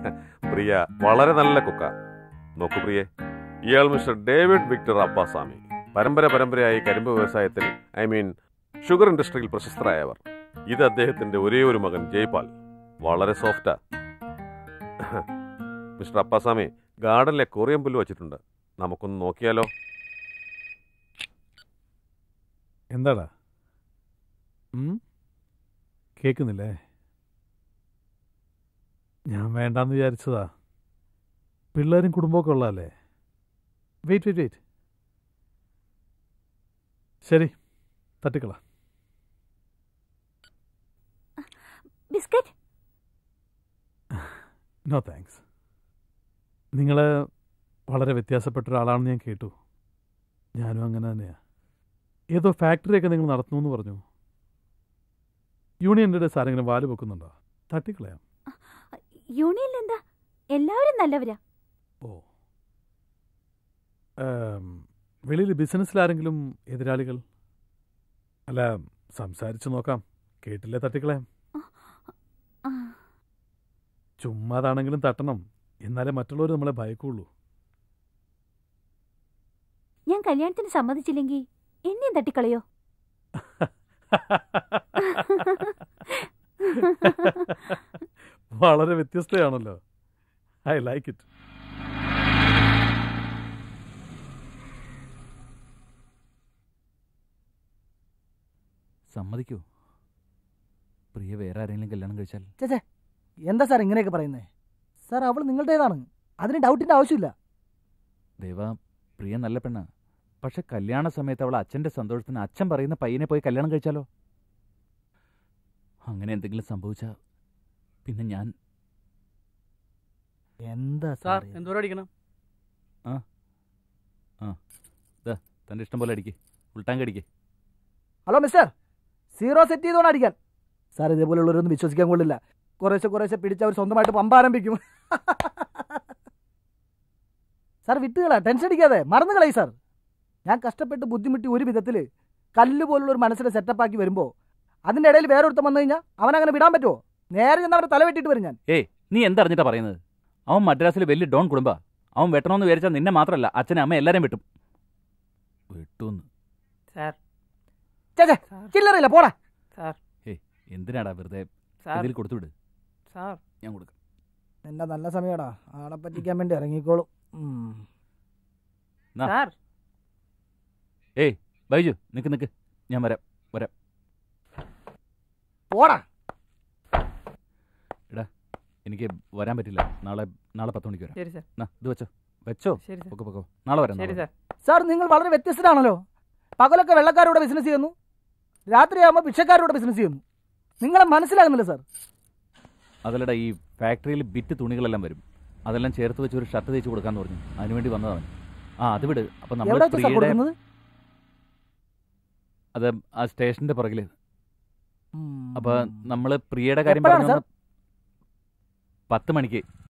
പ്രിയ വളരെ നല്ല കുക്ക നോക്കൂ പ്രിയെ ഇയാൾ മിസ്റ്റർ ഡേവിഡ് വിക്ടർ അബ്ബാസ്വാമി പരമ്പര പരമ്പരയായി കരിമ്പ് വ്യവസായത്തിൽ ഐ മീൻ ഷുഗർ ഇൻഡസ്ട്രിയിൽ പ്രശസ്തരായവർ ഇത് അദ്ദേഹത്തിന്റെ ഒരേ ഒരു മകൻ ജയ്പാൽ വളരെ സോഫ്റ്റാ മിസ്റ്റർ അപ്പാസ്വാമി ഗാർഡനിലെ കൊറിയൻ പുല്ല് വച്ചിട്ടുണ്ട് നമുക്കൊന്ന് നോക്കിയാലോ എന്താടാ ഉം? കേൾക്കുന്നില്ലേ ഞാൻ വേണ്ടാന്ന് വിചാരിച്ചതാ പിള്ളേരും കുടുംബമൊക്കെ ഉള്ളതല്ലേ വെയിറ്റ് വെയിറ്റ് വെയിറ്റ് ശരി തട്ടിക്കള ബിസ്ക്കറ്റ് നോ താങ്ക്സ് നിങ്ങൾ വളരെ വ്യത്യാസപ്പെട്ട ഒരാളാണെന്ന് ഞാൻ കേട്ടു ഞാനും അങ്ങനെ തന്നെയാ ഏതോ ഫാക്ടറിയൊക്കെ നിങ്ങൾ നടത്തുന്നു പറഞ്ഞു യൂണിയൻ്റെ ഡേസ് ആരെങ്കിലും വാല് വെക്കുന്നുണ്ടോ തട്ടിക്കളയാം യൂണിയനിൽ എന്താ എല്ലാവരും നല്ലവരാ ഓ ഏം, വെളിയിൽ ബിസിനസ്സിൽ ആരെങ്കിലും എതിരാളികൾ അല്ല സംസാരിച്ചു നോക്കാം കേട്ടില്ലേ തട്ടിക്കളയാം ആ, ചുമ്മാതാണെങ്കിലും തട്ടണം എന്നാലേ മറ്റുള്ളവർ നമ്മളെ ഭയക്കുള്ളൂ ഞാൻ കല്യാണത്തിന് സമ്മതിച്ചില്ലെങ്കിൽ എന്നെയും തട്ടിക്കളയോ വളരെ വ്യത്യസ്തയാണല്ലോ ഐ ലൈക്ക് ഇറ്റ് സമ്മതിക്കൂ പ്രിയ വേറെ ആരെങ്കിലും കല്യാണം കഴിച്ചാൽ ചേച്ചേ എന്താ സാർ ഇങ്ങനെയൊക്കെ പറയുന്നത് സാർ അവൾ നിങ്ങളുടേതാണ് അതിന് ഡൗട്ടിന്റെ ആവശ്യമില്ല ദേവ പ്രിയ നല്ല പെണ്ണ പക്ഷെ കല്യാണ സമയത്ത് അവൾ അച്ഛന്റെ സന്തോഷത്തിന് അച്ഛൻ പറയുന്ന പയ്യനെ പോയി കല്യാണം കഴിച്ചാലോ അങ്ങനെ എന്തെങ്കിലും സംഭവിച്ചാ പിന്നെ ഞാൻ എന്താ സാർ സാർ എന്തോരം അടിക്കണം തന്റെ ഇഷ്ടം പോലെ അടിക്ക് ഉൾട്ടാങ്ക് അടിക്ക് ഹലോ മിസ്റ്റർ സീറോ സെറ്റ് ചെയ്തോണ്ട് അടിക്കാൻ സാർ ഇതേപോലുള്ളവരൊന്നും വിശ്വസിക്കാൻ കൊള്ളില്ല കുറേശ്ശെ കുറേശ്ശെ പിടിച്ച് അവർ സ്വന്തമായിട്ട് പമ്പ ആരംഭിക്കും സാർ വിട്ടുകളാ ടെൻഷൻ അടിക്കാതെ മറന്നു കളയി സാർ ഞാൻ കഷ്ടപ്പെട്ട് ബുദ്ധിമുട്ടി ഒരു വിധത്തിൽ കല്ല് പോലുള്ള ഒരു മനസ്സിനെ സെറ്റപ്പ് ആക്കി വരുമ്പോൾ അതിൻ്റെ ഇടയിൽ വേറെ ഒരുത്തം വന്നു കഴിഞ്ഞാൽ അവനങ്ങനെ വിടാൻ പറ്റുമോ നേരെ ചെന്ന് അവനെ തല വെട്ടിയിട്ട് വരും ഞാൻ ഏയ് നീ എന്തറിഞ്ഞിട്ടാ പറയുന്നത് അവൻ മദ്രാസിൽ വലിയ ഡോൺ കുടുംബ അവൻ വെട്ടണമെന്ന് വിചാരിച്ചാൽ നിന്നെ മാത്രമല്ല അച്ഛനെ അമ്മ എല്ലാരെയും വെട്ടും വെട്ടുമെന്ന് സാർ ചേച്ചേ സാർ ചില്ലറില്ല പോടാ സാർ എന്തിനാടാ വെറുതെ സാർ ഇതിൽ കൊടുത്തുവിട് സാർ ഞാൻ കൊടുക്കാം എന്റെ നല്ല സമയടാ ആളെ പറ്റിക്കാൻ വേണ്ടി ഇറങ്ങിക്കോളും ഉം. ആ. സാർ ബൈജു നിക്ക് നിക്ക് ഞാൻ വരാം പോടാ എനിക്ക് വരാൻ പറ്റില്ല നാളെ നാളെ പത്ത് മണിക്ക് വരാം ശരി സാർ എന്നാ ഇത് വെച്ചോ വെച്ചോ ശരി സാർ പൊക്കോ പൊക്കോ നാളെ വരാം ശരി നാളെ സാർ സാർ നിങ്ങൾ വളരെ വ്യത്യസ്തരാണല്ലോ പകലൊക്കെ വെള്ളക്കാരോടെ ബിസിനസ് ചെയ്യുന്നു രാത്രിയാകുമ്പോൾ ഭിക്ഷക്കാരോടെ ബിസിനസ് ചെയ്യുന്നു നിങ്ങളെ മനസ്സിലാകുന്നില്ല സാർ അതല്ലടാ ഈ ഫാക്ടറിയിൽ ബിറ്റ് തുണികളെല്ലാം വരും അതെല്ലാം ചേർത്ത് വെച്ച് ഒരു ഷർട്ട് തേച്ച് കൊടുക്കാന്ന് പറഞ്ഞു അതിനുവേണ്ടി വന്നതാണ് ആ അത് വിട് അപ്പൊ നമ്മൾ എവിടെ വെച്ചാ സാർ പ്രിയയുടെ കൊടുക്കുന്നത് അത് ആ സ്റ്റേഷന്റെ പുറകില് ഉം. അപ്പൊ നമ്മള് പ്രിയയുടെ കാര്യം എപ്പോഴാണ് പറഞ്ഞു പത്ത് മണിക്ക്